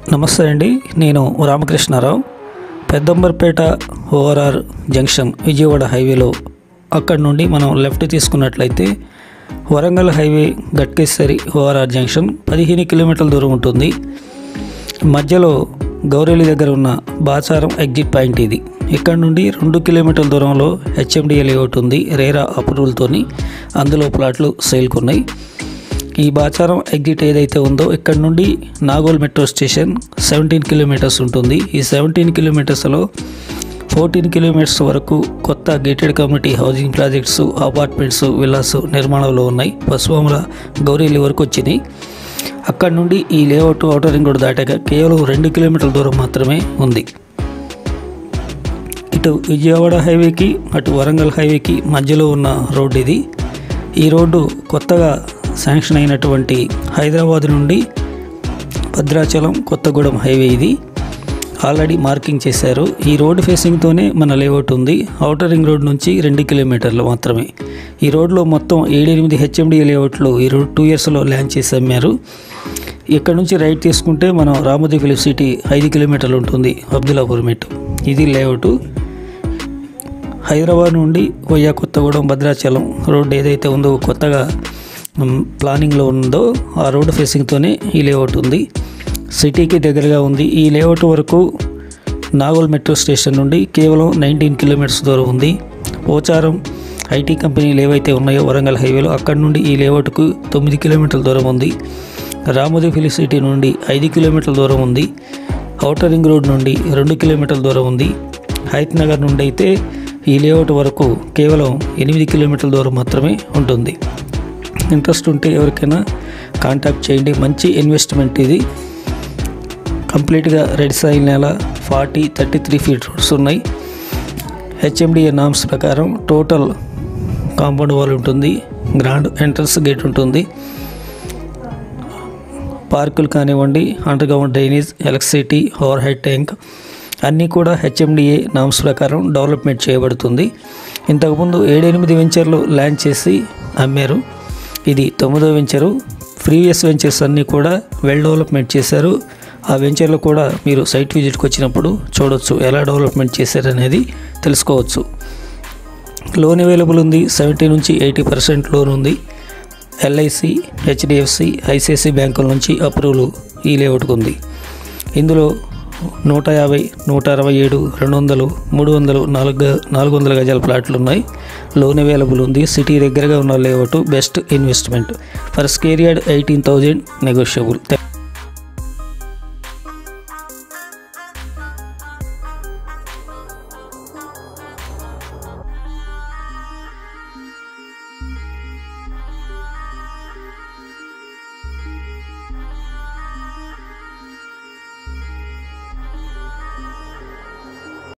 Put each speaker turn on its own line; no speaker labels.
నమస్తే అండి నేను రామకృష్ణారావు పెద్దంబర్పేట ఓఆర్ఆర్ జంక్షన్ విజయవాడ హైవేలో అక్కడ నుండి మనం లెఫ్ట్ తీసుకున్నట్లయితే వరంగల్ హైవే గట్కేసరి ఓఆర్ఆర్ జంక్షన్ పదిహేను కిలోమీటర్ల దూరం ఉంటుంది మధ్యలో గౌరేలి దగ్గర ఉన్న బాచారం ఎగ్జిట్ పాయింట్ ఇది ఇక్కడ నుండి రెండు కిలోమీటర్ల దూరంలో హెచ్ఎండిఏ లేఅవుట్ ఉంది రేరా అప్రూవల్తోని అందులో ప్లాట్లు సేల్కున్నాయి ఈ బాచారం ఎగ్జిట్ ఏదైతే ఉందో ఇక్కడ నుండి Nagole metro station seventeen kilometers ఉంటుంది ఈ సెవెంటీన్ కిలోమీటర్స్లో ఫోర్టీన్ కిలోమీటర్స్ వరకు కొత్త gated community housing projects apartments villas నిర్మాణంలో ఉన్నాయి పశువాముల గౌరీలి వరకు వచ్చినాయి అక్కడ నుండి ఈ లేఅవుట్ ఔటర్ రింగ్ రోడ్ దాటాక కేవలం రెండు కిలోమీటర్ల దూరం మాత్రమే ఉంది ఇటు విజయవాడ హైవేకి అటు వరంగల్ హైవేకి మధ్యలో ఉన్న రోడ్డు ఇది ఈ రోడ్డు కొత్తగా శాంక్షన్ అయినటువంటి హైదరాబాద్ నుండి భద్రాచలం కొత్తగూడెం హైవే ఇది ఆల్రెడీ మార్కింగ్ చేశారు ఈ రోడ్డు ఫేసింగ్తోనే మన లేఅవుట్ ఉంది ఔటర్ రింగ్ రోడ్ నుంచి రెండు కిలోమీటర్లు మాత్రమే ఈ రోడ్లో మొత్తం ఏడెనిమిది హెచ్ఎండి లేఅవుట్లు ఈ రోడ్ టూ ఇయర్స్లో ల్యాండ్ చేసి అమ్మారు ఇక్కడ నుంచి రైట్ తీసుకుంటే మనం రామోజీ ఫిలిప్ సిటీ ఐదు కిలోమీటర్లు ఉంటుంది అబ్దుల్లాపూర్ మెట్ ఇది లేఅవుట్ హైదరాబాద్ నుండి వయ్యా కొత్తగూడెం భద్రాచలం రోడ్డు ఏదైతే ఉందో కొత్తగా మ్, ప్లానింగ్లో ఉందో ఆ రోడ్డు ఫేసింగ్తోనే ఈ లేఅవుట్ ఉంది సిటీకి దగ్గరగా ఉంది ఈ లేఅవుట్ వరకు నాగోల్ మెట్రో స్టేషన్ నుండి కేవలం నైన్టీన్ కిలోమీటర్స్ దూరం ఉంది పోచారం ఐటీ కంపెనీలు ఏవైతే ఉన్నాయో వరంగల్ హైవేలో అక్కడ నుండి ఈ లేఅవుట్కు తొమ్మిది కిలోమీటర్ల దూరం ఉంది రామోజీ ఫిలిప్ సిటీ నుండి ఐదు కిలోమీటర్ల దూరం ఉంది ఔటర్ రింగ్ రోడ్ నుండి రెండు కిలోమీటర్ల దూరం ఉంది హైత్ నగర్ నుండి అయితే ఈ లేఅవుట్ వరకు కేవలం ఎనిమిది కిలోమీటర్ల దూరం మాత్రమే ఉంటుంది ఇంట్రెస్ట్ ఉంటే ఎవరికైనా కాంటాక్ట్ చేయండి మంచి ఇన్వెస్ట్మెంట్ ఇది కంప్లీట్గా రెడ్ సాయిల్ నేల forty thirty three feet roads ఉన్నాయి హెచ్ఎండిఏ నామ్స్ ప్రకారం టోటల్ కాంపౌండ్ వాల్ ఉంటుంది గ్రాండ్ ఎంట్రన్స్ గేట్ ఉంటుంది పార్కులు కానివ్వండి underground drainage electricity overhead tank అన్నీ కూడా హెచ్ఎండిఏ నామ్స్ ప్రకారం డెవలప్మెంట్ చేయబడుతుంది ఇంతకుముందు ఏడెనిమిది వెంచర్లు ల్యాండ్ చేసి అమ్మారు ఇది తొమ్మిదో వెంచరు ప్రీవియస్ వెంచర్స్ అన్నీ కూడా వెల్ డెవలప్మెంట్ చేశారు ఆ వెంచర్లు కూడా మీరు సైట్ విజిట్కి వచ్చినప్పుడు చూడొచ్చు ఎలా డెవలప్మెంట్ చేశారనేది తెలుసుకోవచ్చు లోన్ అవైలబుల్ ఉంది సెవెంటీ నుంచి ఎయిటీ పర్సెంట్ లోన్ ఉంది ఎల్ఐసి హెచ్డిఎఫ్సి ఐసిఐసి బ్యాంకుల నుంచి అప్రూవల్ ఈ లేఅవుట్కి ఉంది ఇందులో నూట యాభై నూట అరవై ఏడు రెండు వందలు మూడు వందలు నాలుగు గ- నాలుగు వందల గజాల ప్లాట్లు ఉన్నాయి లోన్ అవైలబుల్ ఉంది సిటీ దగ్గరగా ఉన్న layout best investment for square yard eighteen thousand negotiable